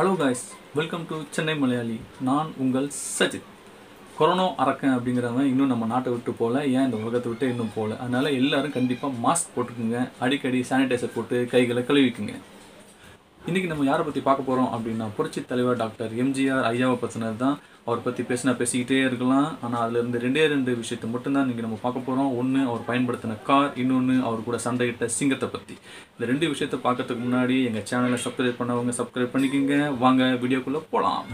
hello guys welcome to Chennai Malayali நான் உங்கள் Sajith corona அரக்கன் அப்படிங்கிறவன் இன்னும் நம்ம நாட்டை விட்டு போகல ஏன் இந்த உலகத்தை விட்டு இன்னும் போகல அதனால எல்லாரும் கண்டிப்பாக மாஸ்க் போட்டுக்குங்க அடிக்கடி சானிடைசர் போட்டு கைகளை கழுவிக்குங்க இன்றைக்கி நம்ம யாரை பற்றி பார்க்க போகிறோம் அப்படின்னா புரட்சி தலைவர் டாக்டர் எம்ஜிஆர் ஐயாவை பற்றினது தான் அவரை பற்றி பேசினா பேசிக்கிட்டே இருக்கலாம் ஆனால் அதுலேருந்து ரெண்டே ரெண்டு விஷயத்தை மட்டும்தான் இன்றைக்கி நம்ம பார்க்க போகிறோம் ஒன்று அவர் பயன்படுத்தின கார் இன்னொன்று அவர் கூட சண்டையிட்ட சிங்கத்தை பற்றி இந்த ரெண்டு விஷயத்தை பார்க்கறதுக்கு முன்னாடி எங்கள் சேனலை சப்ஸ்கிரைப் பண்ணவங்க சப்ஸ்கிரைப் பண்ணிக்கோங்க வாங்க வீடியோக்குள்ளே போகலாம்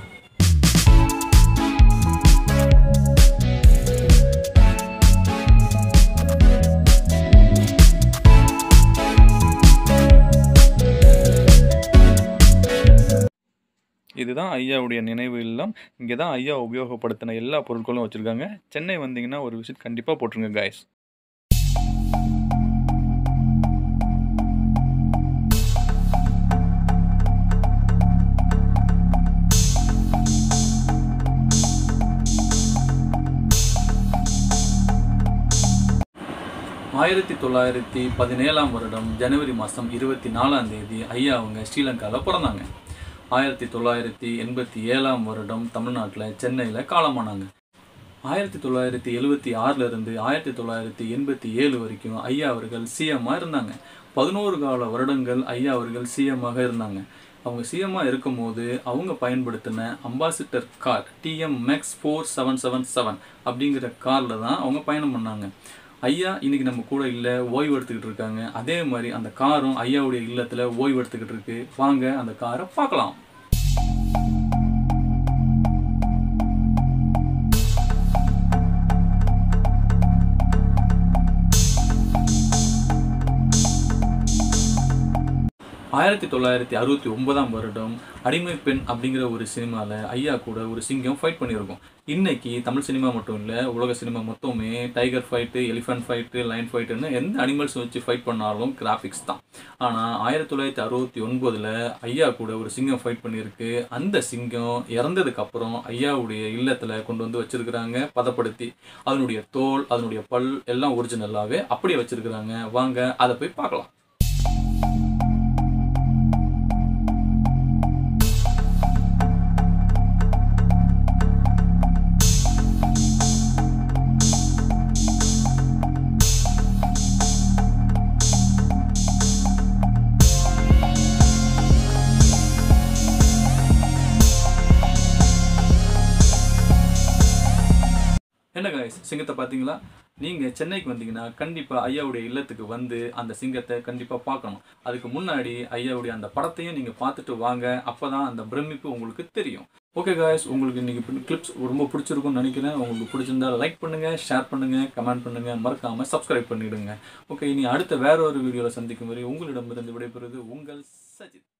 இதுதான் ஐயாவுடைய நினைவு இல்லம் இங்கே தான் ஐயா உபயோகப்படுத்தின எல்லா பொருட்களும் வச்சுருக்காங்க சென்னை வந்தீங்கன்னா ஒரு விசிட் கண்டிப்பாக போட்டுருங்க காய்ஸ் ஆயிரத்தி தொள்ளாயிரத்தி பதினேழாம் வருடம் ஜனவரி மாதம் இருபத்தி நாலாம் தேதி ஐயா அவங்க ஸ்ரீலங்காவில் பிறந்தாங்க ஆயிரத்தி தொள்ளாயிரத்தி எண்பத்தி ஏழாம் வருடம் தமிழ்நாட்டில் சென்னையில் காலமானாங்க ஆயிரத்தி தொள்ளாயிரத்தி எழுவத்தி ஆறிலிருந்து ஆயிரத்தி தொள்ளாயிரத்தி எண்பத்தி ஏழு வரைக்கும் ஐயா அவர்கள் சிஎம்மாக இருந்தாங்க பதினோரு கால வருடங்கள் ஐயா அவர்கள் சிஎம்மாக இருந்தாங்க அவங்க சிஎம்மாக இருக்கும்போது அவங்க பயன்படுத்தின ambassador car TM max four seven seven seven அப்படிங்கிற காரில் தான் அவங்க பயணம் பண்ணாங்க ஐயா இன்னைக்கு நம்ம கூட இல்லை ஓய்வு எடுத்துக்கிட்டு இருக்காங்க அதே மாதிரி அந்த காரும் ஐயாவுடைய இல்லத்தில் ஓய்வு எடுத்துக்கிட்டு இருக்கு வாங்க அந்த காரை பார்க்கலாம் ஆயிரத்தி தொள்ளாயிரத்தி அறுபத்தி ஒன்பதாம் வருடம் அடிமை பெண் அப்படிங்கிற ஒரு சினிமாவில் ஐயா கூட ஒரு சிங்கம் ஃபைட் பண்ணியிருக்கோம் இன்னைக்கு தமிழ் சினிமா மட்டும் இல்லை உலக சினிமா மொத்தமே tiger fight elephant fight lion ஃபைட்டுன்னு எந்த அனிமல்ஸ் வச்சு ஃபைட் பண்ணாலும் கிராஃபிக்ஸ் தான் ஆனால் ஆயிரத்தி தொள்ளாயிரத்தி அறுபத்தி ஒன்பதில் ஐயா கூட ஒரு சிங்கம் ஃபைட் பண்ணியிருக்கு அந்த சிங்கம் இறந்ததுக்கு அப்புறம் ஐயாவுடைய இல்லத்தில் கொண்டு வந்து வச்சிருக்கிறாங்க பதப்படுத்தி அதனுடைய தோல் அதனுடைய பல் எல்லாம் ஒரிஜினலாகவே அப்படியே வச்சிருக்கிறாங்க வாங்க அதை போய் பார்க்கலாம் என்ன காய்ஸ் சிங்கத்தை பார்த்தீங்களா நீங்கள் சென்னைக்கு வந்தீங்கன்னா கண்டிப்பாக ஐயாவுடைய இல்லத்துக்கு வந்து அந்த சிங்கத்தை கண்டிப்பாக பார்க்கணும் அதுக்கு முன்னாடி ஐயாவுடைய அந்த படத்தையும் நீங்கள் பார்த்துட்டு வாங்க அப்போ தான் அந்த பிரமிப்பு உங்களுக்கு தெரியும் ஓகே காய்ஸ் உங்களுக்கு இன்றைக்கி கிளிப்ஸ் ரொம்ப பிடிச்சிருக்கும்னு நினைக்கிறேன் உங்களுக்கு பிடிச்சிருந்தா லைக் பண்ணுங்கள் ஷேர் பண்ணுங்கள் கமெண்ட் பண்ணுங்கள் மறக்காமல் சப்ஸ்கிரைப் பண்ணிவிடுங்க ஓகே இனி அடுத்த வேற ஒரு வீடியோவில் சந்திக்கும் வரை உங்களிடமிருந்து விடைபெறுவது உங்கள் சஜித்